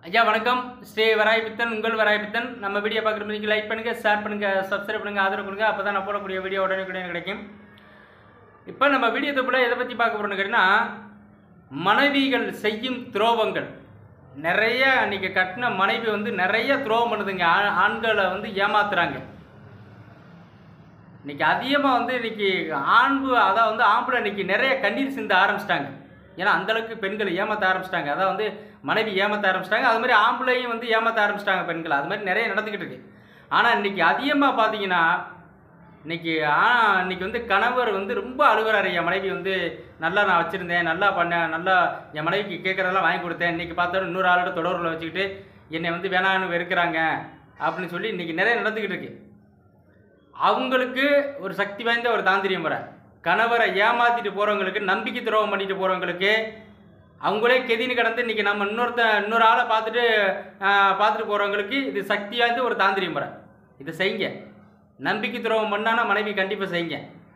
ஐயா வணக்கம் ஸ்ரீ வராய்பித்தன் உங்கள் வராய்பித்தன் நம்ம வீடியோ பார்க்குற மாதிரி லைக் பண்ணுங்கள் ஷேர் பண்ணுங்கள் சப்ஸ்கிரைப் பண்ணுங்கள் ஆதரவு கொடுங்க அப்போ தான் நான் போடக்கூடிய வீடியோ உடனே கிடைக்கும் இப்போ நம்ம வீடியோ தொப்பில் எதை பற்றி பார்க்க போகிறோம்னு கேட்டிங்கன்னா மனைவிகள் செய்யும் துரோகங்கள் நிறைய அன்றைக்கி கட்டின மனைவி வந்து நிறைய துரோகம் பண்ணுதுங்க ஆ- ஆண்களை வந்து ஏமாத்துறாங்க இன்னைக்கு அதிகமாக வந்து இன்னைக்கு ஆண்பு அதான் வந்து ஆம்பளை இன்னைக்கு நிறைய கண்ணீர் சிந்த ஆரம்பிச்சிட்டாங்க ஏன்னா அந்தளவுக்கு பெண்களை ஏமாற்ற ஆரம்பிச்சிட்டாங்க அதான் வந்து மனைவி ஏமாற்ற ஆரம்பிச்சிட்டாங்க அது மாதிரி ஆம்பளையும் வந்து ஏமாற்ற ஆரம்பிச்சிட்டாங்க பெண்கள் அது மாதிரி நிறைய நடந்துக்கிட்டு இருக்கு ஆனால் இன்னைக்கு அதிகமாக பார்த்தீங்கன்னா இன்னைக்கு ஆ இன்னைக்கு வந்து கணவர் வந்து ரொம்ப அழுகுறாரு என் மனைவி வந்து நல்லா நான் வச்சுருந்தேன் நல்லா பண்ணேன் நல்லா என் மனைவிக்கு கேட்குறதெல்லாம் வாங்கி கொடுத்தேன் இன்னைக்கு பார்த்தா இன்னொரு ஆளோட தொடர்பில் வச்சுக்கிட்டு என்னை வந்து வேணான்னு வெறுக்கிறாங்க அப்படின்னு சொல்லி இன்னைக்கு நிறைய நடந்துக்கிட்டு இருக்கு அவங்களுக்கு ஒரு சக்தி வாய்ந்த ஒரு தாந்திரியம் முறை கணவரை ஏமாத்திட்டு போகிறவங்களுக்கு நம்பிக்கை துரோகம் பண்ணிட்டு போகிறவங்களுக்கு அவங்களே கெதின்னு கிடந்து இன்றைக்கி நம்ம இன்னொருத்த இன்னொரு ஆளை பார்த்துட்டு ஆஹ், பார்த்துட்டு போகிறவங்களுக்கு இது சக்தி வாய்ந்த ஒரு தாந்திரியம் முறை இதை செய்யுங்க நம்பிக்கை துரோகம் பண்ணானா மனைவி கண்டிப்பாக செய்யுங்க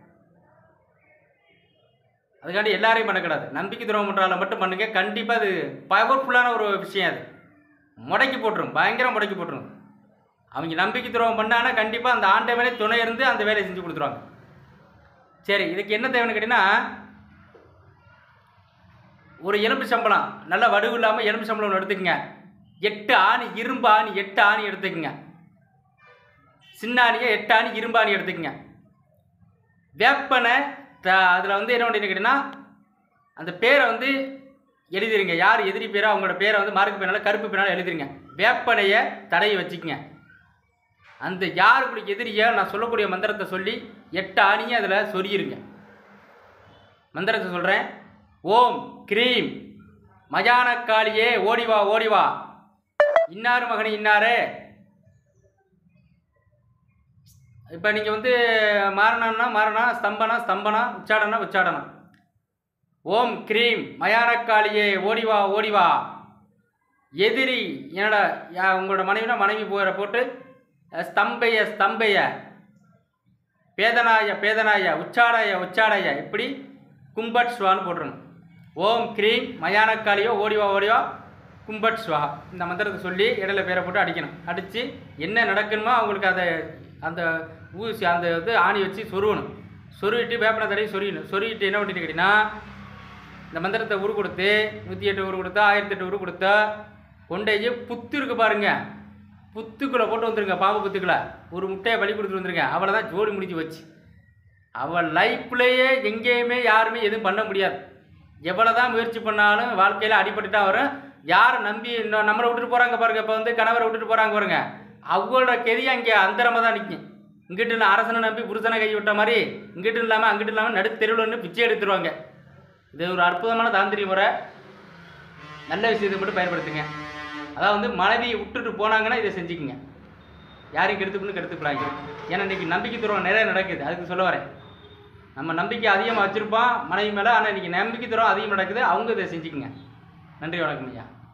அதுக்காண்டி எல்லாரையும் பண்ணக்கூடாது நம்பிக்கை துரோகம் பண்ணுறால மட்டும் பண்ணுங்க கண்டிப்பாக அது பவர்ஃபுல்லான ஒரு விஷயம் அது முடக்கி போட்டுரும் பயங்கரம் முடக்கி போட்டுரும் அவங்க நம்பிக்கை துரோகம் பண்ணானா கண்டிப்பாக அந்த ஆண்டவனே துணை இருந்து அந்த வேலையை செஞ்சு கொடுத்துருவாங்க சரி இதுக்கு என்ன தேவைன்னு கேட்டிங்கன்னா ஒரு எலும்பு சம்பளம் நல்லா வடுவு இல்லாமல் எலும்பு சம்பளம் ஒன்று எடுத்துக்கங்க எட்டு ஆணி இரும்பு ஆணி எட்டு ஆணி எடுத்துக்கங்க சின்ன ஆணியை எட்டு ஆணி இரும்பு ஆணி எடுத்துக்கங்க வேப்பனை அதில் வந்து என்ன பண்ணி கேட்டிங்கன்னா அந்த பேரை வந்து எழுதிருங்க யார் எதிரி பேரோ அவங்களோட பேரை வந்து மார்க் பேனால கருப்பு பேனால எழுதிருங்க வேப்பனையை தடவி வச்சுக்கங்க அந்த யார் உங்களுக்கு எதிரியோ நான் சொல்லக்கூடிய மந்திரத்தை சொல்லி எட்டு ஆணியை அதில் சொரியிருங்க மந்திரத்தை சொல்கிறேன் ஓம் கிரீம் மஜானக்காளியே ஓடிவா ஓடிவா இன்னாரு மகனி இன்னாரே இப்போ நீங்கள் வந்து மாரணம்னா மாரணா ஸ்தம்பனா ஸ்தம்பனா உச்சாடனா உச்சாடனா ஓம் கிரீம் மயானக்காளியே ஓடிவா ஓடிவா எதிரி என்னோட யா- உங்களோட மனைவினா மனைவி போகிற போட்டு அஹ், ஸ்தம்பைய ஸ்தம்பைய பேதனாய பேதனாய உச்சாடாய உச்சாடாய இப்படி கும்பட் ஸ்வான்னு போட்டுருணும் ஓம் கிரீம் மயானக்காளியோ ஓடிவா ஓடிவா கும்பட் ஸ்வா இந்த மந்திரத்தை சொல்லி இடையில பேரை போட்டு அடிக்கணும் அடித்து என்ன நடக்கணுமோ அவங்களுக்கு அதை அந்த ஊசி அந்த இது ஆணி வச்சு சொருவணும் சொருவிட்டு வேப்பனை தடவி சொரியணும் சொருவிட்டு என்ன பண்ணிட்டு கேட்டிங்கன்னா இந்த மந்திரத்தை உரு கொடுத்து நூற்றி எட்டு உரு கொடுத்தா ஆயிரத்தி எட்டு உரு கொடுத்தா கொண்டேஜி புத்து இருக்கு பாருங்க புத்துக்குள்ளே போட்டு வந்துருங்க பாம்பு புத்துக்குள்ள ஒரு முட்டையை பலி கொடுத்துட்டு வந்துருங்க அவளை தான் ஜோடி முடிஞ்சு வச்சு அவள் லைஃப்லேயே எங்கேயுமே யாருமே எதுவும் பண்ண முடியாது எவ்வளோ தான் முயற்சி பண்ணாலும் வாழ்க்கையில் அடிபட்டுட்டா வரும் யாரை நம்பி இன்னும் நம்மளை விட்டுட்டு போகிறாங்க பாருங்க இப்போ வந்து கணவரை விட்டுட்டு போகிறாங்க பாருங்க அவங்களோட கெதி அங்கே அந்தரமாக தான் நிற்கும் இங்கிட்டு இல்லை அரசனை நம்பி புருஷனை கை விட்ட மாதிரி இங்கிட்டு இல்லாமல் அங்கிட்டு இல்லாமல் நடு தெருவில் நின்று பிச்சை எடுத்துருவாங்க இது ஒரு அற்புதமான தாந்திரிக முறை நல்ல விஷயத்தை மட்டும் பயன்படுத்துங்க அதாவது வந்து மனைவியை விட்டுட்டு போனாங்கன்னா இதை செஞ்சுக்குங்க யாரையும் கெடுத்துக்கணும் கெடுத்துக்கலாங்க ஏன்னா இன்னைக்கு நம்பிக்கை துரோகம் நிறைய நடக்குது அதுக்கு சொல்ல வரேன் நம்ம நம்பிக்கை அதிகமாக வச்சுருப்போம் மனைவி மேலே ஆனால் இன்றைக்கி நம்பிக்கை துரோகம் அதிகம் நடக்குது அவங்க இதை செஞ்சுக்குங்க நன்றி வணக்கம் ஐயா